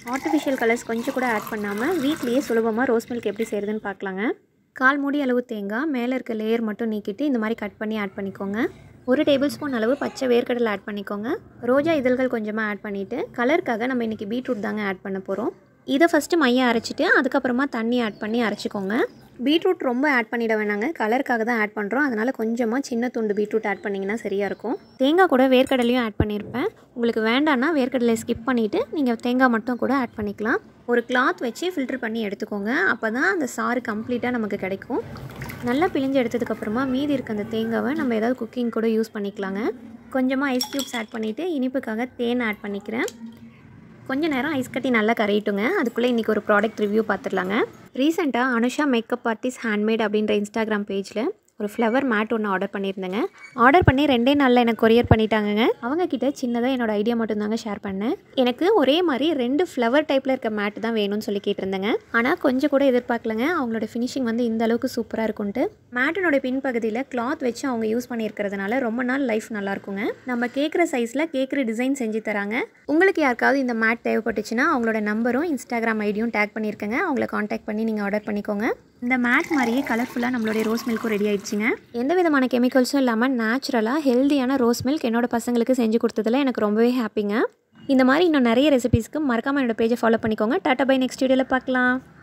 artificial colours கொஞ்சம் கூட add பண்ணாமல் வீட்லேயே சுலபமாக ரோஸ் மில்க் எப்படி செய்கிறதுன்னு பார்க்கலாங்க கால் மூடி அளவு தேங்காய் மேலே இருக்க லேயர் மட்டும் நீக்கிட்டு இந்த மாதிரி கட் பண்ணி ஆட் பண்ணிக்கோங்க ஒரு டேபிள் ஸ்பூன் அளவு பச்சை வேர்க்கடலை ஆட் பண்ணிக்கோங்க ரோஜா இதழ்கள் கொஞ்சமாக ஆட் பண்ணிவிட்டு கலருக்காக நம்ம இன்றைக்கி பீட்ரூட் தாங்க ஆட் பண்ண போகிறோம் இதை ஃபஸ்ட்டு மையம் அரைச்சிட்டு அதுக்கப்புறமா தண்ணி ஆட் பண்ணி அரைச்சிக்கோங்க பீட்ரூட் ரொம்ப ஆட் பண்ணிட வேணாங்க கலருக்காக தான் ஆட் பண்ணுறோம் அதனால் கொஞ்சமாக சின்ன துண்டு பீட்ரூட் ஆட் பண்ணிங்கன்னா சரியாக இருக்கும் தேங்காய் கூட வேர்க்கடலையும் ஆட் பண்ணியிருப்பேன் உங்களுக்கு வேண்டான்னா வேர்க்கடலையை ஸ்கிப் பண்ணிவிட்டு நீங்கள் தேங்காய் மட்டும் கூட ஆட் பண்ணிக்கலாம் ஒரு கிளாத் வச்சு ஃபில்டர் பண்ணி எடுத்துக்கோங்க அப்போ தான் அந்த சாறு கம்ப்ளீட்டாக நமக்கு கிடைக்கும் நல்லா பிழிஞ்சு எடுத்ததுக்கப்புறமா மீதி இருக்க அந்த தேங்காவை நம்ம ஏதாவது குக்கிங் கூட யூஸ் பண்ணிக்கலாங்க கொஞ்சமாக ஐஸ் க்யூப்ஸ் ஆட் பண்ணிவிட்டு இனிப்புக்காக தேன் ஆட் பண்ணிக்கிறேன் கொஞ்ச நேரம் ஐஸ் கட்டி நல்லா கரையிட்டுங்க அதுக்குள்ளே இன்றைக்கி ஒரு ப்ராடக்ட் ரிவ்யூ பார்த்துடலாங்க ரீசெண்டாக அனுஷா மேக்கப் ஆர்டிஸ்ட் ஹேண்ட்மேட் அப்படின்ற இன்ஸ்டாகிராம் பேஜில் ஒரு ஃப்ளவர் மேட் ஒன்று ஆர்டர் பண்ணியிருந்தேங்க ஆர்டர் பண்ணி ரெண்டே நாளில் எனக்கு கொரியர் பண்ணிட்டாங்கங்க அவங்க கிட்ட சின்னதாக என்னோட ஐடியா மட்டும்தாங்க ஷேர் பண்ணேன் எனக்கு ஒரே மாதிரி ரெண்டு ஃப்ளவர் டைப்பில் இருக்க மேட் தான் வேணும்னு சொல்லி கேட்டிருந்தேங்க ஆனால் கொஞ்சம் கூட எதிர்பார்க்கலங்க அவங்களோட ஃபினிஷிங் வந்து இந்த அளவுக்கு சூப்பராக இருக்கும்ட்டு மேட்டினோட பின்பகுதியில் கிளாத் வச்சு அவங்க யூஸ் பண்ணியிருக்கிறதுனால ரொம்ப நாள் லைஃப் நல்லா இருக்குங்க நம்ம கேட்குற சைஸில் கேட்குற டிசைன் செஞ்சு தராங்க உங்களுக்கு யாருக்காவது இந்த மேட் தேவைப்பட்டுச்சுன்னா அவங்களோட நம்பரும் இன்ஸ்டாகிராம் ஐடியும் டேக் பண்ணியிருக்கேங்க அவங்கள காண்டாக்ட் பண்ணி நீங்கள் ஆர்டர் பண்ணிக்கோங்க இந்த மேட் மாதிரியே கலர்ஃபுல்லாக நம்மளுடைய ரோஸ் மில்க்கும் ரெடி ஆயிடுச்சுங்க எந்த விதமான கெமிக்கல்ஸும் இல்லாமல் நேச்சுரலாக ஹெல்த்தியான ரோஸ் மில்க் என்னோட பசங்களுக்கு செஞ்சு கொடுத்ததில் எனக்கு ரொம்பவே ஹாப்பிங்க இந்த மாதிரி இன்னும் நிறைய ரெசிபீஸ்க்கு மறக்காமல் என்னோட பேஜை ஃபாலோ பண்ணிக்கோங்க டாட்டா பை நெக்ஸ்ட் வீடியோவில் பார்க்கலாம்